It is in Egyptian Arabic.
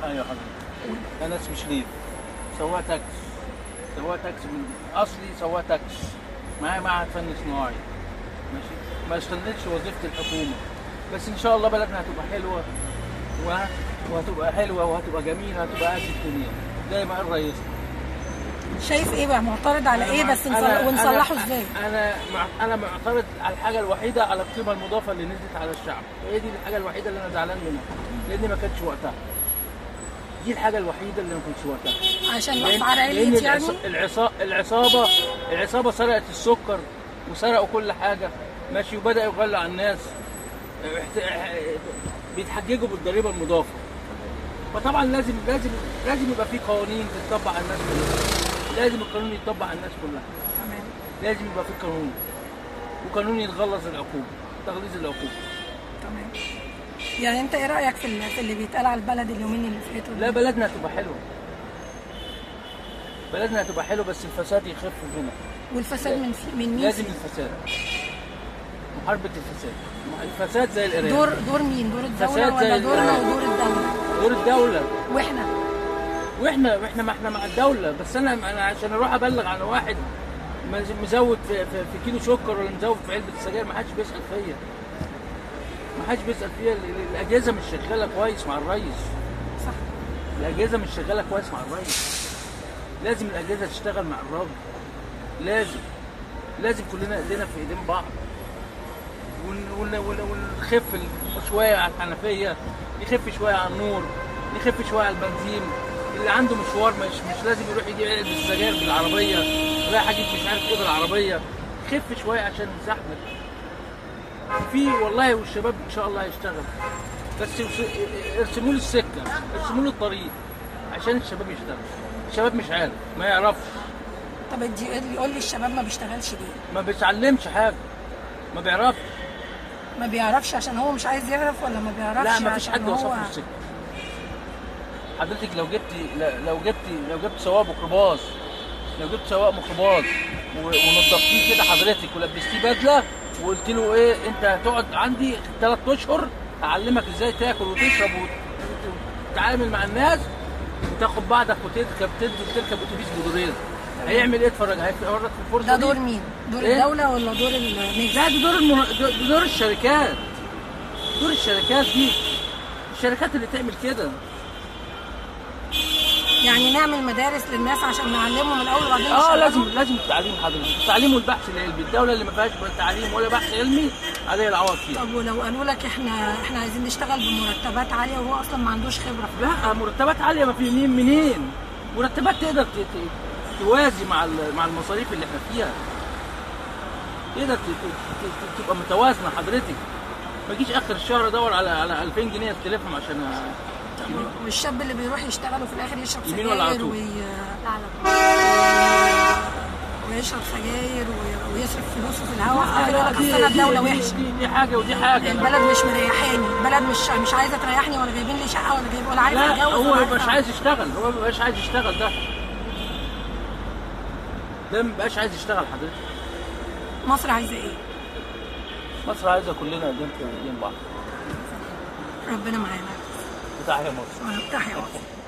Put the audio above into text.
ايوه حضرتك انا اسمي شريف سواق تاكس سواق تاكس من اصلي سواق تاكس معايا معهد فن صناعي ماشي ما اشتغلتش وظيفه الحكومه بس ان شاء الله بلدنا هتبقى حلوه وه- وهتبقى حلوه وهتبقى جميله هتبقى قد الدنيا زي ما قال رئيسنا شايف ايه بقى معترض على ايه بس أنا- نصل... ونصلحه أنا- ازاي انا مع... انا معترض على الحاجه الوحيده على القيمه المضافه اللي نزلت على الشعب هي دي الحاجه الوحيده اللي انا زعلان منها لان ما كانتش وقتها دي الحاجه الوحيده اللي ما كانتش وقتها عشان لأن- الاسعار لان عليت يعني العص- العصا... العصابه العصابه سرقت السكر وسرقوا كل حاجه ماشي وبداوا يغلوا على الناس احت- اه- بيتحججوا بالضريبه المضافه فطبعا لازم لازم لازم يبقى في قوانين تطبق على الناس كلها لازم القانون يطبق على الناس كلها تمام لازم يبقى في قانون وقانون يتغلظ العقوبه تغليظ العقوبه تمام يعني انت ايه رايك في ال- في اللي بيتقال على البلد اليومين اللي فاتوا لا دول؟ بلدنا هتبقى حلوه بلدنا هتبقى حلوه بس الفساد يخف منها والفساد من في... من مين لازم الفساد محاربه الفساد الفساد زي الارهاب دور دور مين دور الدوله فساد زي ولا دورنا ال- ودور الدوله دور الدوله واحنا واحنا واحنا ما احنا مع الدوله بس انا انا عشان اروح ابلغ عن واحد مز- مزود في, في, في كيلو سكر ولا مزود في علبه سجاير ما حدش بيسال فيا ما حدش بيسال فيا ال- ال- الاجهزه مش شغاله كويس مع الريس صح الاجهزه مش شغاله كويس مع الريس لازم الاجهزه تشتغل مع الراجل لازم لازم كلنا ايدينا في ايدين بعض ون- ون- ون- ونخف ال- شويه على الحنفيه نخف شويه على النور نخف شويه على البنزين اللي عنده مشوار مش مش لازم يروح يجيب علبه السجاير بالعربيه رايح اجيب مش عارف ايه بالعربيه خف شويه عشان الزحمه في والله والشباب ان شاء الله هيشتغل بس ارس- ارسموا له السكه ارسموا له الطريق عشان الشباب يشتغل الشباب مش عارف ما يعرفش طب ادي يقول لي الشباب ما بيشتغلش ليه ما بيتعلمش حاجه ما بيعرفش ما بيعرفش عشان هو مش عايز يعرف ولا ما بيعرفش لا ما فيش عشان حد هو وصف له السكه حضرتك لو جبتي لو جبتي لو جبت سواق ميكروباص لو جبت سواق ميكروباص و- ونضفتيه كده حضرتك ولبستيه بدله وقلت له ايه انت هتقعد عندي ثلاث اشهر اعلمك ازاي تاكل وتشرب وت- وتتعامل مع الناس وتاخد بعضك وتركب تنزل تركب اتوبيس بودرين هيعمل ايه اتفرج هيفرط في الفرصه ده دي؟ دور مين دور إيه؟ الدوله ولا دور النجم لا ده دور المه... ده دور الشركات دور الشركات دي الشركات اللي تعمل كده يعني نعمل مدارس للناس عشان نعلمهم الاول وبعدين اه نشغلهم؟ لازم لازم التعليم حضرتك التعليم والبحث العلمي الدوله اللي ما فيهاش تعليم ولا بحث علمي عليها العوض فيها طب ولو قالوا لك احنا احنا عايزين نشتغل بمرتبات عاليه وهو اصلا ما عندوش خبره في لا مرتبات عاليه ما في منين منين مرتبات تقدر ت- ت- توازي مع ال- مع المصاريف اللي احنا فيها تقدر ت- ت- ت- تبقى متوازنه حضرتك ما تجيش اخر الشهر ادور على على 2000 جنيه استلفهم عشان أ- والشاب اللي بيروح يشتغل وفي الاخر يشرب يمين ولا على سجاير طول؟ وي... ويشرب سجاير وي... ويصرف فلوسه في الهواء في الآخر يقول لك دي, اصل انا دي, الدوله دي, وحشه دي, دي حاجه ودي حاجه البلد مش مريحاني البلد مش مش عايزه تريحني ولا جايبين لي شقه ولا جايب ولا عارف لا اتجوز هو ولا مش عارف عايز يشتغل هو ما بقاش عايز يشتغل ده ده ما بقاش عايز يشتغل حضرتك مصر عايزه ايه؟ مصر عايزه كلنا ايدين في ايدين بعض ربنا معانا بتاع مصر تحيا مصر